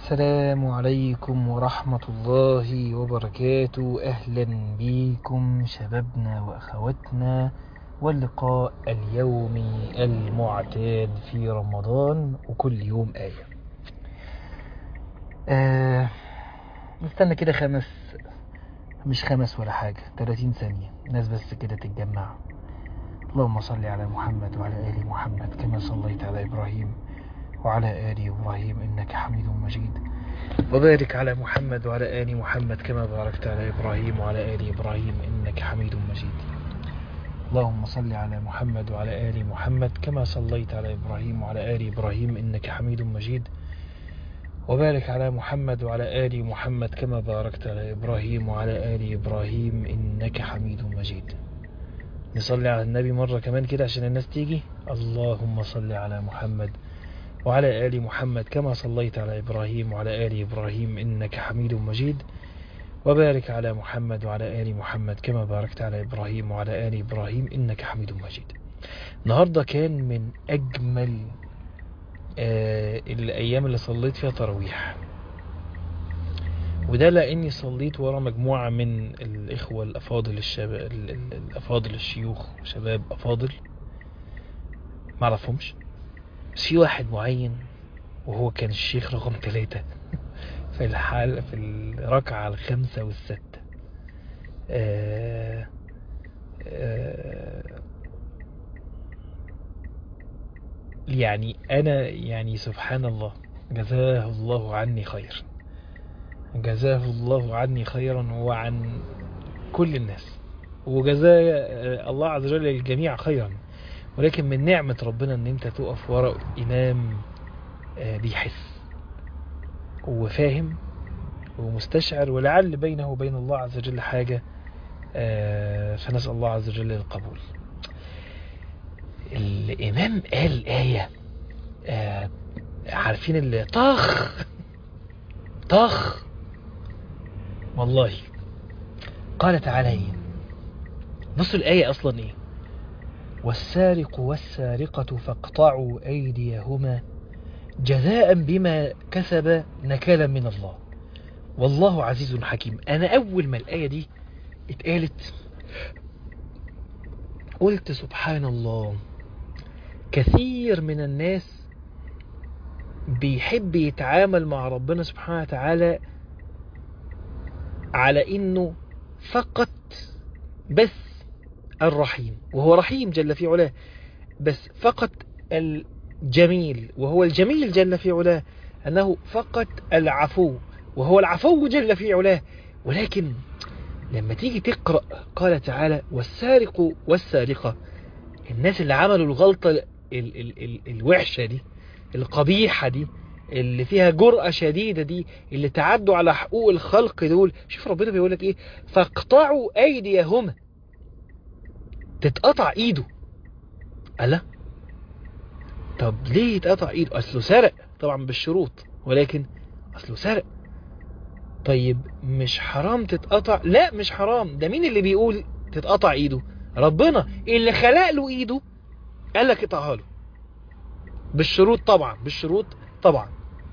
السلام عليكم ورحمة الله وبركاته أهلا بكم شبابنا وأخواتنا واللقاء اليومي المعتاد في رمضان وكل يوم آية آه نستنى كده خمس مش خمس ولا حاجة 30 ثانية ناس بس كده تتجمع اللهم صل على محمد وعلى آل محمد كما صليت على إبراهيم وعلى آل إبراهيم إنك حميد مجيد وبارك على محمد وعلى آل محمد كما باركت على إبراهيم وعلى آل إبراهيم إنك حميد مجيد اللهم صل على محمد وعلى آل محمد كما صليت على إبراهيم وعلى آل إبراهيم إنك حميد مجيد وبارك على محمد وعلى آل محمد كما باركت على إبراهيم وعلى آل إبراهيم إنك حميد مجيد نصلي على النبي مرة كمان كده عشان الناس تيجي اللهم صل على محمد وعلى آل محمد كما صليت على إبراهيم وعلى آل إبراهيم إنك حميد مجيد وبارك على محمد وعلى آل محمد كما باركت على إبراهيم وعلى آل إبراهيم إنك حميد مجيد النهاردة كان من أجمل آه الأيام اللي صليت فيها تراويح وده لأني صليت ورا مجموعة من الإخوة الأفاضل الشباب الأفاضل الشيوخ وشباب أفاضل معرفهمش بس في واحد معين وهو كان الشيخ رقم ثلاثة في الحال في الركعة الخامسة والستة آه آه يعني أنا يعني سبحان الله جزاه الله عني خير جزاه الله عني خيرا وعن كل الناس وجزاه الله عز وجل الجميع خيرا ولكن من نعمة ربنا ان انت تقف وراء امام بيحس وفاهم ومستشعر ولعل بينه وبين الله عز وجل حاجة فنسأل الله عز وجل القبول الامام قال آية عارفين اللي طخ طخ والله قال تعالى ايه نص الآية اصلا ايه والسارق والسارقة فاقطعوا أيديهما جزاء بما كسب نكالا من الله والله عزيز حكيم أنا أول ما الآية دي اتقالت قلت سبحان الله كثير من الناس بيحب يتعامل مع ربنا سبحانه وتعالى على انه فقط بس الرحيم وهو رحيم جل في علاه بس فقط الجميل وهو الجميل جل في علاه أنه فقط العفو وهو العفو جل في علاه ولكن لما تيجي تقرأ قال تعالى والسارق والسارقة الناس اللي عملوا الغلطة ال ال ال الوحشة دي القبيحة دي اللي فيها جرأة شديدة دي اللي تعدوا على حقوق الخلق دول شوف ربنا بيقول لك ايه فاقطعوا ايديهما تتقطع ايده ألا طب ليه يتقطع ايده اصله سرق طبعا بالشروط ولكن اصله سرق طيب مش حرام تتقطع لا مش حرام ده مين اللي بيقول تتقطع ايده ربنا اللي خلق له ايده قال لك اقطعها له بالشروط طبعا بالشروط طبعا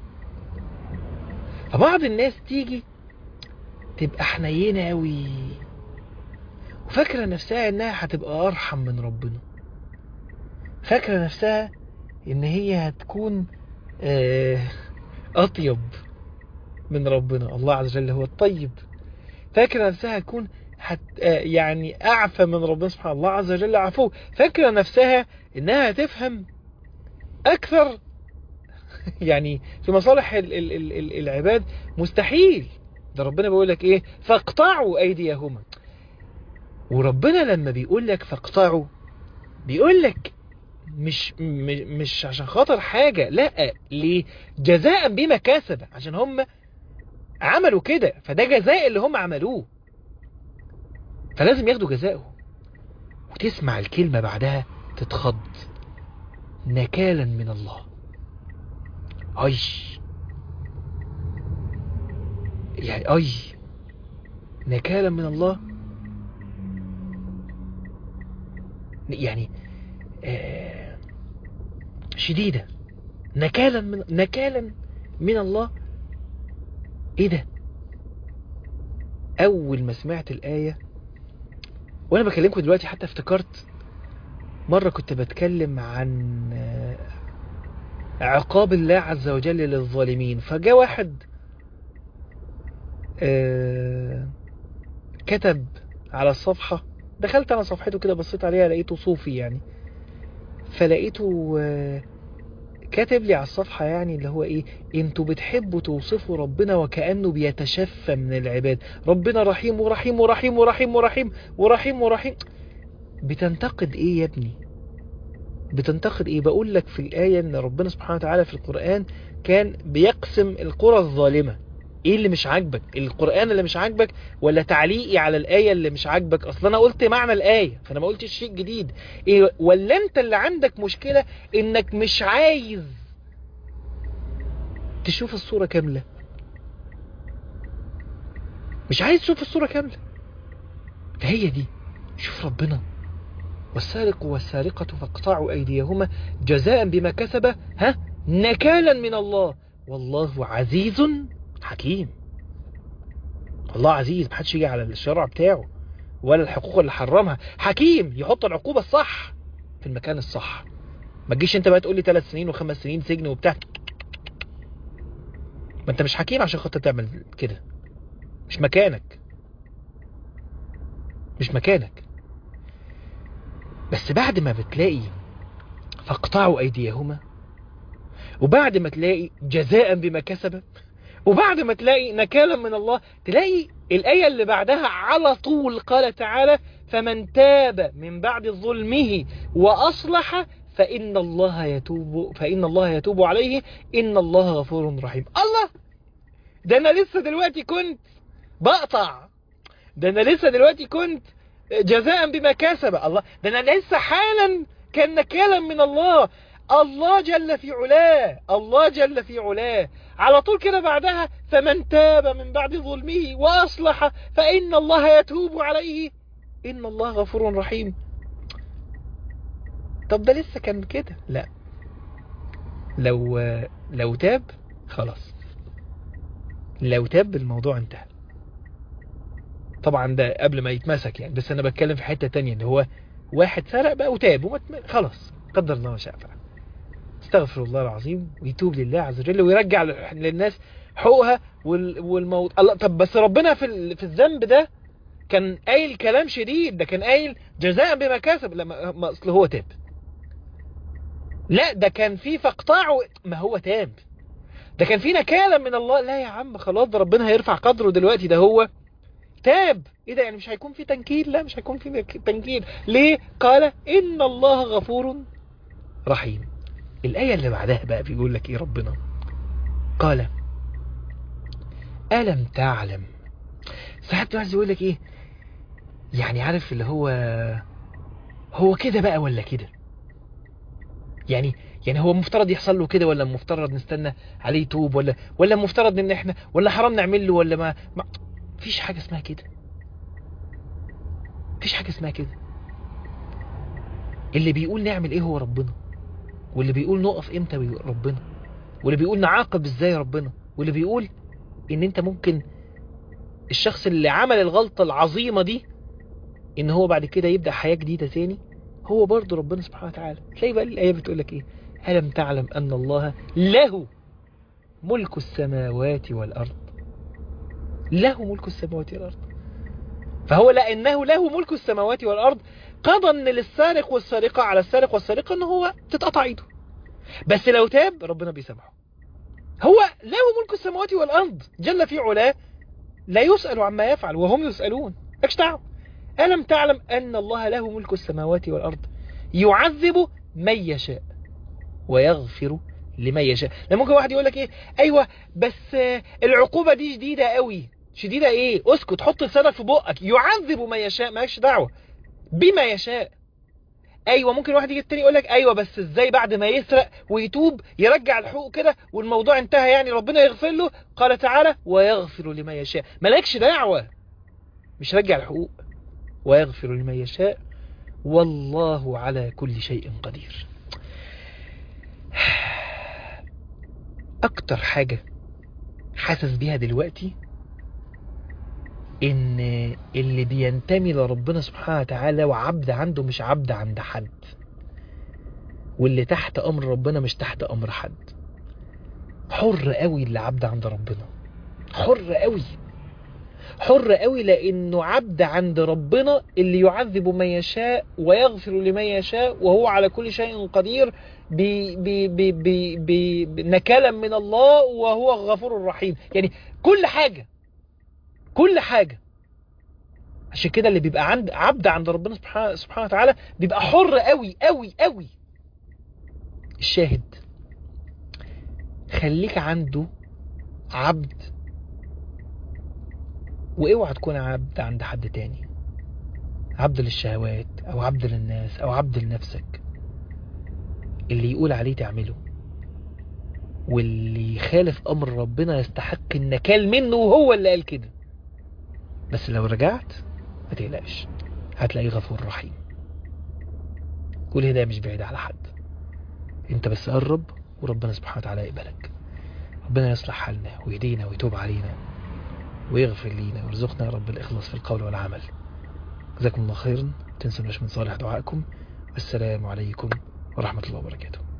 فبعض الناس تيجي تبقى حنينة قوي وفاكرة نفسها انها هتبقى ارحم من ربنا فاكرة نفسها ان هي هتكون اطيب من ربنا الله عز وجل هو الطيب فاكرة نفسها هتكون حت يعني اعفى من ربنا سبحانه الله عز وجل عفو فاكرة نفسها انها هتفهم اكثر يعني في مصالح ال ال ال العباد مستحيل ده ربنا بيقول لك ايه فاقطعوا ايديهما وربنا لما بيقول لك فاقطعوا بيقول لك مش مش عشان خاطر حاجة لا ليه جزاء بما كسب عشان هم عملوا كده فده جزاء اللي هم عملوه فلازم ياخدوا جزاءه وتسمع الكلمة بعدها تتخض نكالا من الله اي يعني اي نكالا من الله يعني آه شديدة نكالا من نكالا من الله ايه ده اول ما سمعت الايه وانا بكلمكم دلوقتي حتى افتكرت مره كنت بتكلم عن آه، عقاب الله عز وجل للظالمين فجاء واحد آه، كتب على الصفحة دخلت على صفحته كده بصيت عليها لقيته صوفي يعني فلقيته آه، كاتب لي على الصفحة يعني اللي هو ايه انتوا بتحبوا توصفوا ربنا وكأنه بيتشفى من العباد ربنا رحيم ورحيم ورحيم ورحيم ورحيم ورحيم ورحيم بتنتقد ايه يا ابني بتنتقد ايه بقول لك في الآية ان ربنا سبحانه وتعالى في القرآن كان بيقسم القرى الظالمة ايه اللي مش عاجبك القرآن اللي مش عاجبك ولا تعليقي على الآية اللي مش عاجبك اصلا انا قلت معنى الآية فانا ما قلتش شيء جديد إيه ولا انت اللي عندك مشكلة انك مش عايز تشوف الصورة كاملة مش عايز تشوف الصورة كاملة فهي دي شوف ربنا والسارق والسارقة فاقطعوا أيديهما جزاء بما كسب ها نكالا من الله والله عزيز حكيم الله عزيز محدش يجي على الشرع بتاعه ولا الحقوق اللي حرمها حكيم يحط العقوبة الصح في المكان الصح ما تجيش انت بقى تقول لي ثلاث سنين وخمس سنين سجن وبتاع ما انت مش حكيم عشان خاطر تعمل كده مش مكانك مش مكانك بس بعد ما بتلاقي فاقطعوا ايديهما وبعد ما تلاقي جزاء بما كسب وبعد ما تلاقي نكالا من الله تلاقي الآية اللي بعدها على طول قال تعالى فمن تاب من بعد ظلمه وأصلح فإن الله يتوب فإن الله يتوب عليه إن الله غفور رحيم الله ده أنا لسه دلوقتي كنت بقطع ده أنا لسه دلوقتي كنت جزاء بما كسب الله ده أنا لسه حالا كان نكالا من الله الله جل في علاه الله جل في علاه على طول كده بعدها فمن تاب من بعد ظلمه وأصلح فإن الله يتوب عليه إن الله غفور رحيم طب ده لسه كان كده لا لو لو تاب خلاص لو تاب الموضوع انتهى طبعا ده قبل ما يتمسك يعني بس انا بتكلم في حتة تانية اللي هو واحد سرق بقى وتاب ومت... خلاص قدر الله ما شاء فعل استغفر الله العظيم ويتوب لله عز وجل ويرجع للناس حقوقها وال... والموت الله طب بس ربنا في ال... في الذنب ده كان قايل كلام شديد ده كان قايل جزاء بما كسب لما ما اصل هو تاب لا ده كان في فاقطعه ما هو تاب ده كان في نكالا من الله لا يا عم خلاص ده ربنا هيرفع قدره دلوقتي ده هو تاب ايه ده يعني مش هيكون في تنكيل لا مش هيكون في تنكيل ليه قال ان الله غفور رحيم الآية اللي بعدها بقى بيقول لك ايه ربنا قال ألم تعلم ساعات عايز يقول لك ايه يعني عارف اللي هو هو كده بقى ولا كده يعني يعني هو مفترض يحصل له كده ولا مفترض نستنى عليه يتوب ولا ولا مفترض ان احنا ولا حرام نعمل له ولا ما, ما فيش حاجة اسمها كده فيش حاجة اسمها كده اللي بيقول نعمل ايه هو ربنا واللي بيقول نقف امتى ربنا واللي بيقول نعاقب ازاي ربنا واللي بيقول ان انت ممكن الشخص اللي عمل الغلطة العظيمة دي ان هو بعد كده يبدأ حياة جديدة تاني هو برضه ربنا سبحانه وتعالى تلاقي بقى الآية بتقول لك ايه ألم تعلم أن الله له ملك السماوات والأرض له ملك السماوات والأرض فهو لأنه له ملك السماوات والأرض قضى ان للسارق والسارقة على السارق والسارقة ان هو تتقطع ايده بس لو تاب ربنا بيسامحه هو له ملك السماوات والأرض جل في علاه لا يسأل عما يفعل وهم يسألون ايش دعوه ألم تعلم أن الله له ملك السماوات والأرض يعذب من يشاء ويغفر لمن يشاء لما ممكن واحد يقول لك ايه ايوه بس العقوبة دي شديدة قوي شديدة ايه اسكت حط لسانك في بقك يعذب من يشاء مالكش دعوة بما يشاء ايوه ممكن واحد يجي التاني يقول لك ايوه بس ازاي بعد ما يسرق ويتوب يرجع الحقوق كده والموضوع انتهى يعني ربنا يغفر له قال تعالى ويغفر لمن يشاء مالكش دعوة مش رجع الحقوق ويغفر لمن يشاء والله على كل شيء قدير اكتر حاجة حاسس بيها دلوقتي ان اللي بينتمي لربنا سبحانه وتعالى وعبد عنده مش عبد عند حد واللي تحت امر ربنا مش تحت امر حد حر قوي اللي عبد عند ربنا حر قوي حر قوي لانه عبد عند ربنا اللي يعذب من يشاء ويغفر لمن يشاء وهو على كل شيء قدير ب- ب- ب- ب- ب- نكالا من الله وهو الغفور الرحيم يعني كل حاجة كل حاجة عشان كده اللي بيبقى عند عبد عند ربنا سبحانه سبحانه وتعالى بيبقى حر قوي قوي قوي الشاهد خليك عنده عبد واوعى تكون عبد عند حد تاني عبد للشهوات او عبد للناس او عبد لنفسك اللي يقول عليه تعمله واللي يخالف امر ربنا يستحق النكال منه وهو اللي قال كده بس لو رجعت ما تقلقش هتلاقيه غفور رحيم والهدايه مش بعيده على حد انت بس قرب وربنا سبحانه وتعالى يقبلك ربنا يصلح حالنا ويهدينا ويتوب علينا ويغفر لينا ويرزقنا يا رب الإخلاص في القول والعمل جزاكم الله خيرا تنسوا من صالح دعائكم والسلام عليكم ورحمة الله وبركاته